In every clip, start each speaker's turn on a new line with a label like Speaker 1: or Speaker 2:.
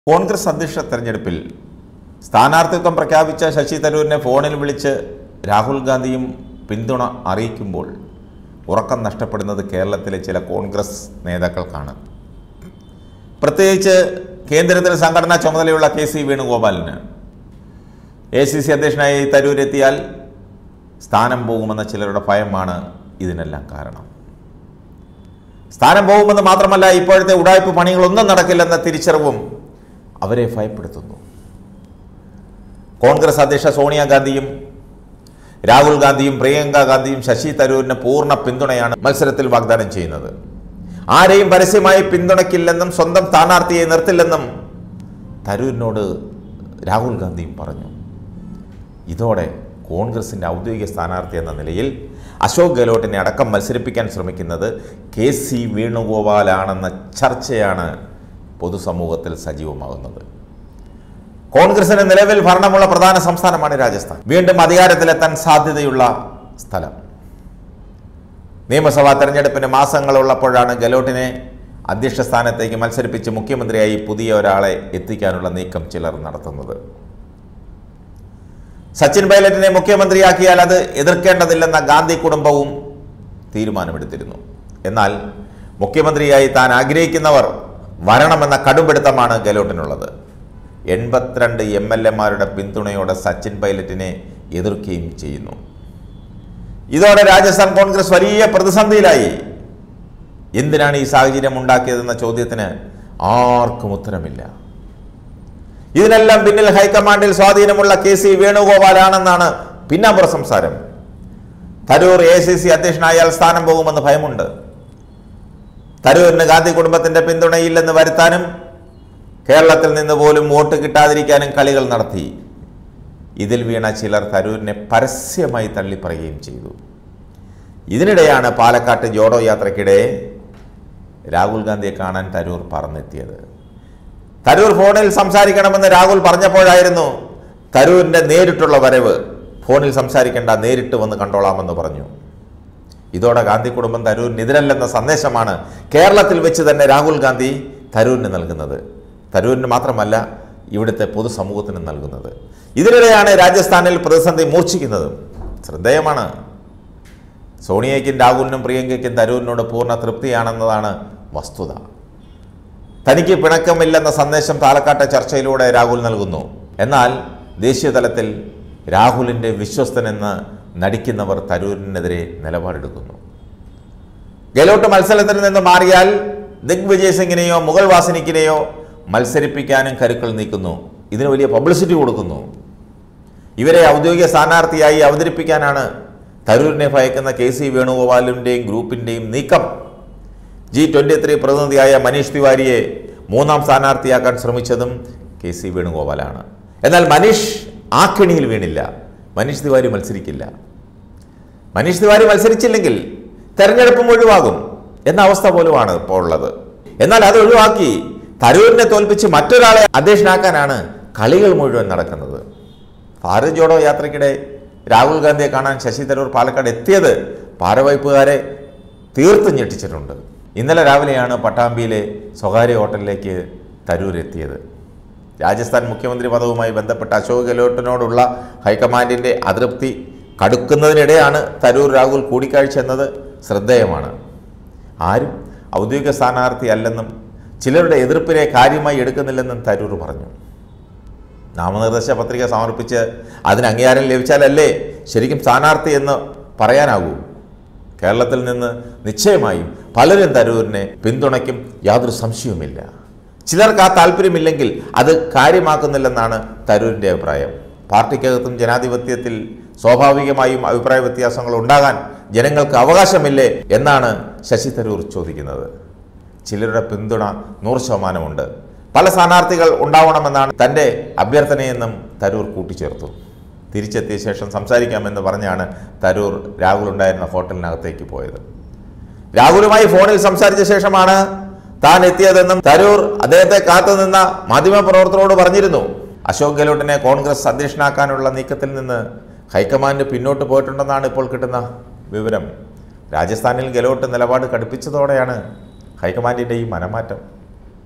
Speaker 1: കോൺഗ്രസ് അധ്യക്ഷ തെരഞ്ഞെടുപ്പിൽ സ്ഥാനാർത്ഥിത്വം പ്രഖ്യാപിച്ച ശശി തരൂരിനെ ഫോണിൽ വിളിച്ച് രാഹുൽ ഗാന്ധിയും പിന്തുണ അറിയിക്കുമ്പോൾ ഉറക്കം നഷ്ടപ്പെടുന്നത് കേരളത്തിലെ ചില കോൺഗ്രസ് നേതാക്കൾക്കാണ് പ്രത്യേകിച്ച് കേന്ദ്രത്തിൽ സംഘടനാ ചുമതലയുള്ള കെ സി വേണുഗോപാലിന് എ സി സി അധ്യക്ഷനായി തരൂരെത്തിയാൽ സ്ഥാനം പോകുമെന്ന ചിലരുടെ ഭയമാണ് ഇതിനെല്ലാം കാരണം സ്ഥാനം പോകുമെന്ന് മാത്രമല്ല ഇപ്പോഴത്തെ ഉടായ്പ പണികളൊന്നും നടക്കില്ലെന്ന തിരിച്ചറിവും അവരെ ഭയപ്പെടുത്തുന്നു കോൺഗ്രസ് അധ്യക്ഷ സോണിയാഗാന്ധിയും രാഹുൽ ഗാന്ധിയും പ്രിയങ്ക ഗാന്ധിയും ശശി തരൂരിന് പൂർണ്ണ പിന്തുണയാണ് മത്സരത്തിൽ വാഗ്ദാനം ചെയ്യുന്നത് ആരെയും പരസ്യമായി പിന്തുണയ്ക്കില്ലെന്നും സ്വന്തം സ്ഥാനാർത്ഥിയെ നിർത്തില്ലെന്നും തരൂരിനോട് രാഹുൽ ഗാന്ധിയും പറഞ്ഞു ഇതോടെ കോൺഗ്രസിൻ്റെ ഔദ്യോഗിക സ്ഥാനാർത്ഥി എന്ന നിലയിൽ അശോക് ഗെഹ്ലോട്ടിനെ അടക്കം മത്സരിപ്പിക്കാൻ ശ്രമിക്കുന്നത് കെ സി വേണുഗോപാലാണെന്ന ചർച്ചയാണ് പൊതുസമൂഹത്തിൽ സജീവമാകുന്നത് കോൺഗ്രസിന് നിലവിൽ ഭരണമുള്ള പ്രധാന സംസ്ഥാനമാണ് രാജസ്ഥാൻ വീണ്ടും അധികാരത്തിലെത്താൻ സാധ്യതയുള്ള സ്ഥലം നിയമസഭാ തെരഞ്ഞെടുപ്പിന് മാസങ്ങളുള്ളപ്പോഴാണ് ഗെലോട്ടിനെ അധ്യക്ഷ സ്ഥാനത്തേക്ക് മത്സരിപ്പിച്ച് മുഖ്യമന്ത്രിയായി പുതിയ ഒരാളെ എത്തിക്കാനുള്ള നീക്കം ചിലർ നടത്തുന്നത് സച്ചിൻ പൈലറ്റിനെ മുഖ്യമന്ത്രിയാക്കിയാൽ അത് എതിർക്കേണ്ടതില്ലെന്ന ഗാന്ധി കുടുംബവും തീരുമാനമെടുത്തിരുന്നു എന്നാൽ മുഖ്യമന്ത്രിയായി താൻ ആഗ്രഹിക്കുന്നവർ വരണമെന്ന കടുംപിടുത്തമാണ് ഗെലോട്ടിനുള്ളത് എൺപത്തിരണ്ട് എം എൽ എമാരുടെ പിന്തുണയോടെ സച്ചിൻ പൈലറ്റിനെ എതിർക്കുകയും ചെയ്യുന്നു ഇതോടെ രാജസ്ഥാൻ കോൺഗ്രസ് വലിയ പ്രതിസന്ധിയിലായി എന്തിനാണ് ഈ സാഹചര്യം ഉണ്ടാക്കിയതെന്ന ചോദ്യത്തിന് ആർക്കും ഉത്തരമില്ല ഇതിനെല്ലാം പിന്നിൽ ഹൈക്കമാൻഡിൽ സ്വാധീനമുള്ള കെ സി വേണുഗോപാലാണെന്നാണ് പിന്നാമ്പുറ സംസാരം തരൂർ എ സി സി അധ്യക്ഷനായാൽ സ്ഥാനം പോകുമെന്ന് ഭയമുണ്ട് തരൂരിന് ഗാന്ധി കുടുംബത്തിന്റെ പിന്തുണയില്ലെന്ന് വരുത്താനും കേരളത്തിൽ നിന്ന് പോലും വോട്ട് കിട്ടാതിരിക്കാനും കളികൾ നടത്തി ഇതിൽ വീണ ചിലർ തരൂരിനെ പരസ്യമായി തള്ളിപ്പറയുകയും ചെയ്തു ഇതിനിടെയാണ് പാലക്കാട്ട് ജോഡോ യാത്രയ്ക്കിടെ രാഹുൽ ഗാന്ധിയെ കാണാൻ തരൂർ പറന്നെത്തിയത് തരൂർ ഫോണിൽ സംസാരിക്കണമെന്ന് രാഹുൽ പറഞ്ഞപ്പോഴായിരുന്നു തരൂരിൻ്റെ നേരിട്ടുള്ള വരവ് ഫോണിൽ സംസാരിക്കേണ്ട നേരിട്ട് വന്ന് കണ്ടോളാമെന്ന് പറഞ്ഞു ഇതോടെ ഗാന്ധി കുടുംബം തരൂരിനെതിരല്ലെന്ന സന്ദേശമാണ് കേരളത്തിൽ വെച്ച് തന്നെ രാഹുൽ ഗാന്ധി തരൂരിന് നൽകുന്നത് തരൂരിന് മാത്രമല്ല ഇവിടുത്തെ പൊതുസമൂഹത്തിന് നൽകുന്നത് ഇതിനിടെയാണ് രാജസ്ഥാനിൽ പ്രതിസന്ധി മൂർച്ഛിക്കുന്നത് ശ്രദ്ധേയമാണ് സോണിയയ്ക്കും രാഹുലിനും പ്രിയങ്കയ്ക്കും തരൂരിനോട് പൂർണ്ണ തൃപ്തിയാണെന്നതാണ് വസ്തുത തനിക്ക് പിണക്കമില്ലെന്ന സന്ദേശം പാലക്കാട്ടെ ചർച്ചയിലൂടെ രാഹുൽ നൽകുന്നു എന്നാൽ ദേശീയ തലത്തിൽ രാഹുലിൻ്റെ വിശ്വസ്തനെന്ന് നടിക്കുന്നവർ തരൂരിനെതിരെ നിലപാടെടുക്കുന്നു ഗെലോട്ട് മത്സരത്തിൽ നിന്ന് മാറിയാൽ ദിഗ്വിജയ് സിംഗിനെയോ മുഗൾ വാസിനിക്കിനെയോ മത്സരിപ്പിക്കാനും കരുക്കൾ നീക്കുന്നു ഇതിന് വലിയ പബ്ലിസിറ്റി കൊടുക്കുന്നു ഇവരെ ഔദ്യോഗിക സ്ഥാനാർത്ഥിയായി അവതരിപ്പിക്കാനാണ് തരൂരിനെ ഭയക്കുന്ന കെ സി വേണുഗോപാലിൻ്റെയും ഗ്രൂപ്പിൻ്റെയും നീക്കം ജി ട്വൻ്റി ത്രീ പ്രതിനിധിയായ മനീഷ് തിവാരിയെ മൂന്നാം സ്ഥാനാർത്ഥിയാക്കാൻ ശ്രമിച്ചതും കെ സി വേണുഗോപാലാണ് എന്നാൽ മനീഷ് ആ കെണിയിൽ വീണില്ല മനീഷ് തിവാരി മത്സരിക്കില്ല മനീഷ് തിവാരി മത്സരിച്ചില്ലെങ്കിൽ തെരഞ്ഞെടുപ്പും ഒഴിവാകും എന്ന അവസ്ഥ പോലുമാണ് ഇപ്പോൾ ഉള്ളത് എന്നാൽ അത് ഒഴിവാക്കി തരൂരിനെ തോൽപ്പിച്ച് മറ്റൊരാളെ അധ്യക്ഷനാക്കാനാണ് കളികൾ മുഴുവൻ നടക്കുന്നത് ഭാരത് ജോഡോ യാത്രയ്ക്കിടെ രാഹുൽ ഗാന്ധിയെ കാണാൻ ശശി തരൂർ പാലക്കാട് എത്തിയത് പാരവയ്പ്പുകാരെ തീർത്തും ഞെട്ടിച്ചിട്ടുണ്ട് ഇന്നലെ രാവിലെയാണ് പട്ടാമ്പിയിലെ സ്വകാര്യ ഹോട്ടലിലേക്ക് തരൂർ എത്തിയത് രാജസ്ഥാൻ മുഖ്യമന്ത്രി പദവുമായി ബന്ധപ്പെട്ട അശോക് ഗെഹ്ലോട്ടിനോടുള്ള ഹൈക്കമാൻഡിൻ്റെ അതൃപ്തി കടുക്കുന്നതിനിടെയാണ് തരൂർ രാഹുൽ കൂടിക്കാഴ്ച എന്നത് ശ്രദ്ധേയമാണ് ആരും ഔദ്യോഗിക സ്ഥാനാർത്ഥി അല്ലെന്നും ചിലരുടെ എതിർപ്പിനെ കാര്യമായി എടുക്കുന്നില്ലെന്നും തരൂർ പറഞ്ഞു നാമനിർദ്ദേശ പത്രിക സമർപ്പിച്ച് അതിന് അംഗീകാരം ലഭിച്ചാലല്ലേ ശരിക്കും സ്ഥാനാർത്ഥി എന്ന് പറയാനാകൂ കേരളത്തിൽ നിന്ന് നിശ്ചയമായും പലരും തരൂരിനെ പിന്തുണയ്ക്കും യാതൊരു സംശയവുമില്ല ചിലർക്ക് ആ താല്പര്യമില്ലെങ്കിൽ അത് കാര്യമാക്കുന്നില്ലെന്നാണ് തരൂരിൻ്റെ അഭിപ്രായം പാർട്ടിക്കകത്തും ജനാധിപത്യത്തിൽ സ്വാഭാവികമായും അഭിപ്രായ വ്യത്യാസങ്ങൾ ഉണ്ടാകാൻ ജനങ്ങൾക്ക് അവകാശമില്ലേ എന്നാണ് ശശി തരൂർ ചോദിക്കുന്നത് ചിലരുടെ പിന്തുണ നൂറ് ശതമാനമുണ്ട് പല സ്ഥാനാർത്ഥികൾ ഉണ്ടാവണമെന്നാണ് തൻ്റെ അഭ്യർത്ഥനയെന്നും തരൂർ കൂട്ടിച്ചേർത്തു തിരിച്ചെത്തിയ ശേഷം സംസാരിക്കാമെന്ന് പറഞ്ഞാണ് തരൂർ രാഹുൽ ഉണ്ടായിരുന്ന ഹോട്ടലിനകത്തേക്ക് പോയത് രാഹുലുമായി ഫോണിൽ സംസാരിച്ച ശേഷമാണ് താൻ എത്തിയതെന്നും തരൂർ അദ്ദേഹത്തെ കാത്തുനിന്ന മാധ്യമപ്രവർത്തകരോട് പറഞ്ഞിരുന്നു അശോക് ഗെഹ്ലോട്ടിനെ കോൺഗ്രസ് അധ്യക്ഷനാക്കാനുള്ള നീക്കത്തിൽ നിന്ന് ഹൈക്കമാൻഡ് പിന്നോട്ട് പോയിട്ടുണ്ടെന്നാണ് ഇപ്പോൾ കിട്ടുന്ന വിവരം രാജസ്ഥാനിൽ ഗെഹ്ലോട്ട് നിലപാട് കടുപ്പിച്ചതോടെയാണ് ഹൈക്കമാൻഡിൻ്റെ ഈ മനമാറ്റം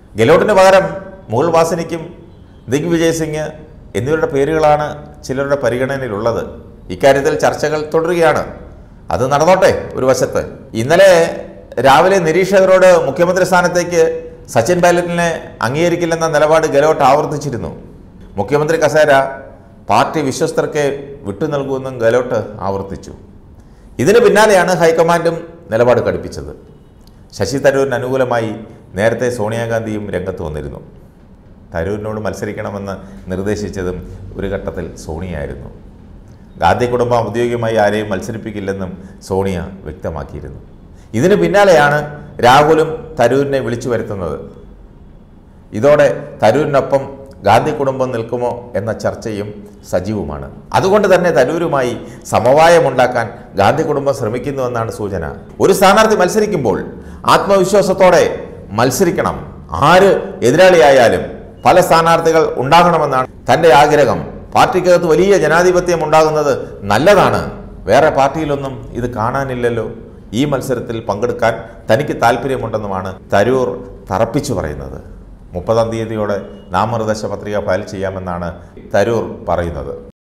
Speaker 1: ഗെലോട്ടിന് പകരം മുകുൾ വാസനിക്കും ദിഗ്വിജയ് സിംഗ് എന്നിവരുടെ പേരുകളാണ് ചിലരുടെ പരിഗണനയിലുള്ളത് ഇക്കാര്യത്തിൽ ചർച്ചകൾ തുടരുകയാണ് അത് നടന്നോട്ടെ ഒരു വശത്ത് ഇന്നലെ രാവിലെ നിരീക്ഷകരോട് മുഖ്യമന്ത്രി സ്ഥാനത്തേക്ക് സച്ചിൻ പൈലറ്റിനെ അംഗീകരിക്കില്ലെന്ന നിലപാട് ഗെലോട്ട് ആവർത്തിച്ചിരുന്നു മുഖ്യമന്ത്രി കസേര പാർട്ടി വിശ്വസ്തർക്ക് വിട്ടു നൽകുമെന്നും ഗെലോട്ട് ആവർത്തിച്ചു ഇതിന് പിന്നാലെയാണ് ഹൈക്കമാൻഡും നിലപാട് കടുപ്പിച്ചത് ശശി തരൂരിന് അനുകൂലമായി നേരത്തെ സോണിയാഗാന്ധിയും രംഗത്ത് വന്നിരുന്നു തരൂരിനോട് മത്സരിക്കണമെന്ന് നിർദ്ദേശിച്ചതും ഒരു ഘട്ടത്തിൽ സോണിയായിരുന്നു ഗാന്ധി കുടുംബം ഔദ്യോഗികമായി ആരെയും മത്സരിപ്പിക്കില്ലെന്നും സോണിയ വ്യക്തമാക്കിയിരുന്നു ഇതിന് പിന്നാലെയാണ് രാഹുലും തരൂരിനെ വിളിച്ചു വരുത്തുന്നത് ഇതോടെ തരൂരിനൊപ്പം ഗാന്ധി കുടുംബം നിൽക്കുമോ എന്ന ചർച്ചയും സജീവമാണ് അതുകൊണ്ട് തന്നെ തരൂരുമായി സമവായമുണ്ടാക്കാൻ ഗാന്ധി കുടുംബം ശ്രമിക്കുന്നുവെന്നാണ് സൂചന ഒരു സ്ഥാനാർത്ഥി മത്സരിക്കുമ്പോൾ ആത്മവിശ്വാസത്തോടെ മത്സരിക്കണം ആര് എതിരാളിയായാലും പല സ്ഥാനാർത്ഥികൾ ഉണ്ടാകണമെന്നാണ് തൻ്റെ ആഗ്രഹം പാർട്ടിക്കകത്ത് വലിയ ജനാധിപത്യം ഉണ്ടാകുന്നത് നല്ലതാണ് വേറെ പാർട്ടിയിലൊന്നും ഇത് കാണാനില്ലല്ലോ ഈ മത്സരത്തിൽ പങ്കെടുക്കാൻ തനിക്ക് താല്പര്യമുണ്ടെന്നുമാണ് തരൂർ തറപ്പിച്ചു പറയുന്നത് മുപ്പതാം തീയതിയോടെ നാമനിർദ്ദേശ പത്രിക ഫയൽ ചെയ്യാമെന്നാണ് തരൂർ പറയുന്നത്